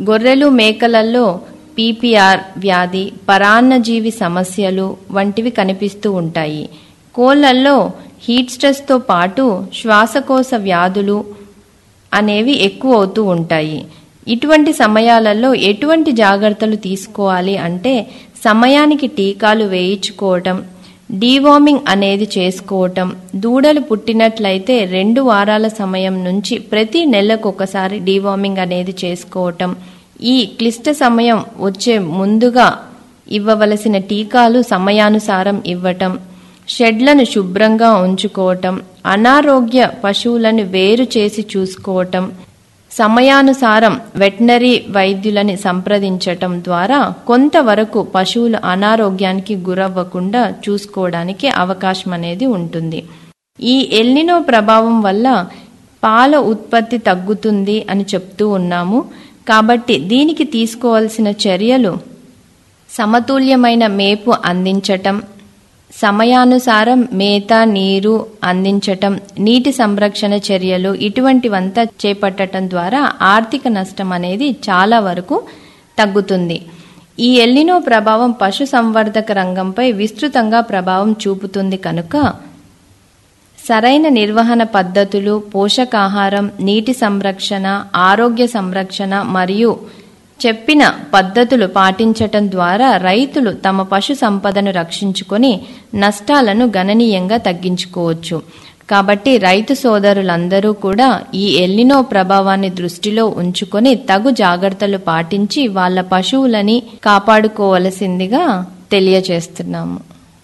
గొర్రెలు మేకలలో పీపీఆర్ వ్యాధి పరాన్నజీవి సమస్యలు వంటివి కనిపిస్తూ ఉంటాయి కోళ్లల్లో హీట్ స్ట్రెస్తో పాటు శ్వాసకోశ వ్యాధులు అనేవి ఎక్కువ అవుతూ ఉంటాయి ఇటువంటి సమయాలలో ఎటువంటి జాగ్రత్తలు తీసుకోవాలి అంటే సమయానికి టీకాలు వేయించుకోవటం డీవార్మింగ్ అనేది చేసుకోవటం దూడలు పుట్టినట్లయితే రెండు వారాల సమయం నుంచి ప్రతి నెలకు ఒకసారి డీవార్మింగ్ అనేది చేసుకోవటం ఈ క్లిష్ట సమయం వచ్చే ముందుగా ఇవ్వవలసిన టీకాలు సమయానుసారం ఇవ్వటం షెడ్లను శుభ్రంగా ఉంచుకోవటం అనారోగ్య పశువులను వేరు చేసి చూసుకోవటం సమయానుసారం వెటనరీ వైద్యులని సంప్రదించటం ద్వారా కొంతవరకు పశువులు అనారోగ్యానికి గురవ్వకుండా చూసుకోవడానికి అవకాశం అనేది ఉంటుంది ఈ ఎల్నినో ప్రభావం వల్ల పాల ఉత్పత్తి తగ్గుతుంది అని చెప్తూ ఉన్నాము కాబట్టి దీనికి తీసుకోవాల్సిన చర్యలు సమతుల్యమైన మేపు అందించటం సమయానుసారం మేత నీరు అందించటం నీటి సంరక్షణ చర్యలు ఇటువంటివంతా చేపట్టడం ద్వారా ఆర్థిక నష్టం అనేది చాలా వరకు తగ్గుతుంది ఈ ఎల్లినో ప్రభావం పశు సంవర్ధక రంగంపై విస్తృతంగా ప్రభావం చూపుతుంది కనుక సరైన నిర్వహణ పద్ధతులు పోషకాహారం నీటి సంరక్షణ ఆరోగ్య సంరక్షణ మరియు చెప్పిన పద్ధతులు పాటించటం ద్వారా రైతులు తమ పశు సంపదను రక్షించుకొని నష్టాలను గణనీయంగా తగ్గించుకోవచ్చు కాబట్టి రైతు సోదరులందరూ కూడా ఈ ఎల్లినో ప్రభావాన్ని దృష్టిలో ఉంచుకొని తగు జాగ్రత్తలు పాటించి వాళ్ళ పశువులని కాపాడుకోవలసిందిగా తెలియచేస్తున్నాము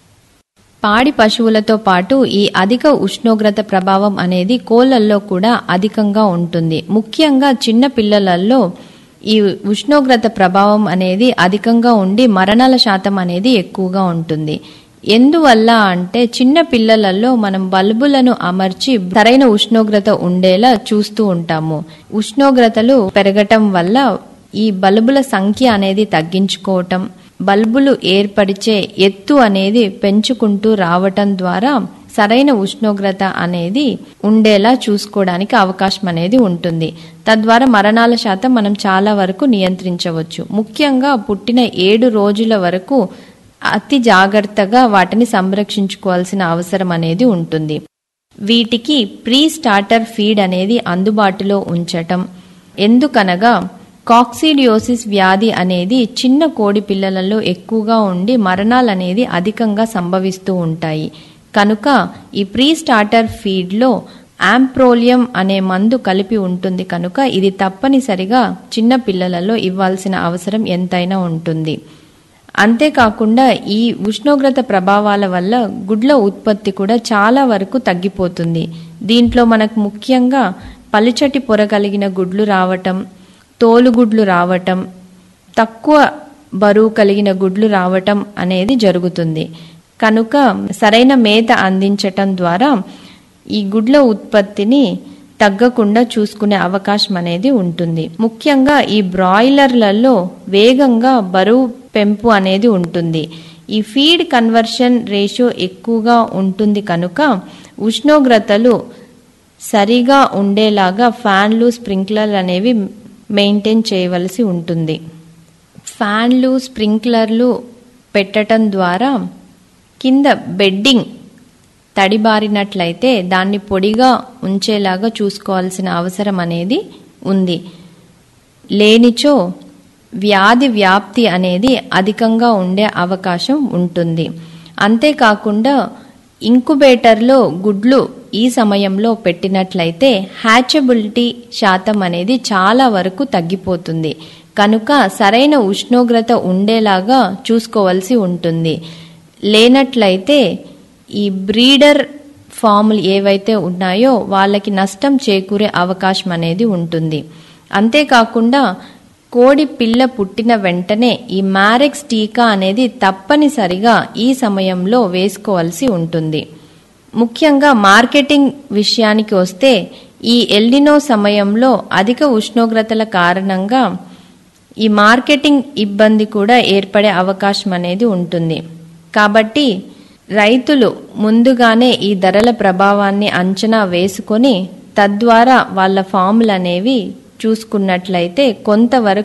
పాడి పశువులతో పాటు ఈ అధిక ఉష్ణోగ్రత ప్రభావం అనేది కోళ్లల్లో కూడా అధికంగా ఉంటుంది ముఖ్యంగా చిన్న పిల్లలలో ఈ ఉష్ణోగ్రత ప్రభావం అనేది అధికంగా ఉండి మరణాల శాతం అనేది ఎక్కువగా ఉంటుంది ఎందువల్ల అంటే చిన్న పిల్లలలో మనం బల్బులను అమర్చి సరైన ఉష్ణోగ్రత ఉండేలా చూస్తూ ఉంటాము ఉష్ణోగ్రతలు పెరగటం వల్ల ఈ బల్బుల సంఖ్య అనేది తగ్గించుకోవటం బల్బులు ఏర్పరిచే ఎత్తు అనేది పెంచుకుంటూ రావటం ద్వారా సరైన ఉష్ణోగ్రత అనేది ఉండేలా చూసుకోవడానికి అవకాశం అనేది ఉంటుంది తద్వారా మరణాల శాతం మనం చాలా వరకు నియంత్రించవచ్చు ముఖ్యంగా పుట్టిన ఏడు రోజుల వరకు అతి జాగ్రత్తగా వాటిని సంరక్షించుకోవాల్సిన అవసరం అనేది ఉంటుంది వీటికి ప్రీ స్టార్టర్ ఫీడ్ అనేది అందుబాటులో ఉంచటం ఎందుకనగా కాక్సిడియోసిస్ వ్యాధి అనేది చిన్న కోడి పిల్లలలో ఎక్కువగా ఉండి మరణాలు అనేది అధికంగా సంభవిస్తూ ఉంటాయి కనుక ఈ ప్రీ స్టార్టర్ ఫీడ్లో ఆంప్రోలియం అనే మందు కలిపి ఉంటుంది కనుక ఇది తప్పనిసరిగా చిన్న పిల్లలలో ఇవ్వాల్సిన అవసరం ఎంతైనా ఉంటుంది అంతేకాకుండా ఈ ఉష్ణోగ్రత ప్రభావాల వల్ల గుడ్ల ఉత్పత్తి కూడా చాలా వరకు తగ్గిపోతుంది దీంట్లో మనకు ముఖ్యంగా పలుచటి పొర కలిగిన గుడ్లు రావటం తోలుగుడ్లు రావటం తక్కువ బరువు కలిగిన గుడ్లు రావటం అనేది జరుగుతుంది కనుక సరైన మేత అందించటం ద్వారా ఈ గుడ్ల ఉత్పత్తిని తగ్గకుండా చూసుకునే అవకాశం అనేది ఉంటుంది ముఖ్యంగా ఈ బ్రాయిలర్లలో వేగంగా బరువు పెంపు అనేది ఉంటుంది ఈ ఫీడ్ కన్వర్షన్ రేషియో ఎక్కువగా ఉంటుంది కనుక ఉష్ణోగ్రతలు సరిగా ఉండేలాగా ఫ్యాన్లు స్ప్రింక్లర్లు అనేవి మెయింటైన్ చేయవలసి ఉంటుంది ఫ్యాన్లు స్ప్రింక్లర్లు పెట్టడం ద్వారా కింద బెడ్డింగ్ తడిబారినట్లయితే దాన్ని పొడిగా ఉంచేలాగా చూసుకోవాల్సిన అవసరం అనేది ఉంది లేనిచో వ్యాధి వ్యాప్తి అనేది అధికంగా ఉండే అవకాశం ఉంటుంది అంతేకాకుండా ఇంకుబేటర్లో గుడ్లు ఈ సమయంలో పెట్టినట్లయితే హ్యాచబిలిటీ శాతం అనేది చాలా వరకు తగ్గిపోతుంది కనుక సరైన ఉష్ణోగ్రత ఉండేలాగా చూసుకోవాల్సి ఉంటుంది లేనట్లయితే ఈ బ్రీడర్ ఫాములు ఏవైతే ఉన్నాయో వాళ్ళకి నష్టం చేకూరే అవకాశం అనేది ఉంటుంది అంతేకాకుండా కోడి పిల్ల పుట్టిన వెంటనే ఈ మ్యారెక్స్ టీకా అనేది తప్పనిసరిగా ఈ సమయంలో వేసుకోవాల్సి ఉంటుంది ముఖ్యంగా మార్కెటింగ్ విషయానికి వస్తే ఈ ఎల్డినో సమయంలో అధిక ఉష్ణోగ్రతల కారణంగా ఈ మార్కెటింగ్ ఇబ్బంది కూడా ఏర్పడే అవకాశం అనేది ఉంటుంది కాబట్టి రైతులు ముందుగానే ఈ ధరల ప్రభావాన్ని అంచనా వేసుకొని తద్వారా వాళ్ళ ఫాములు అనేవి చూసుకున్నట్లయితే కొంతవరకు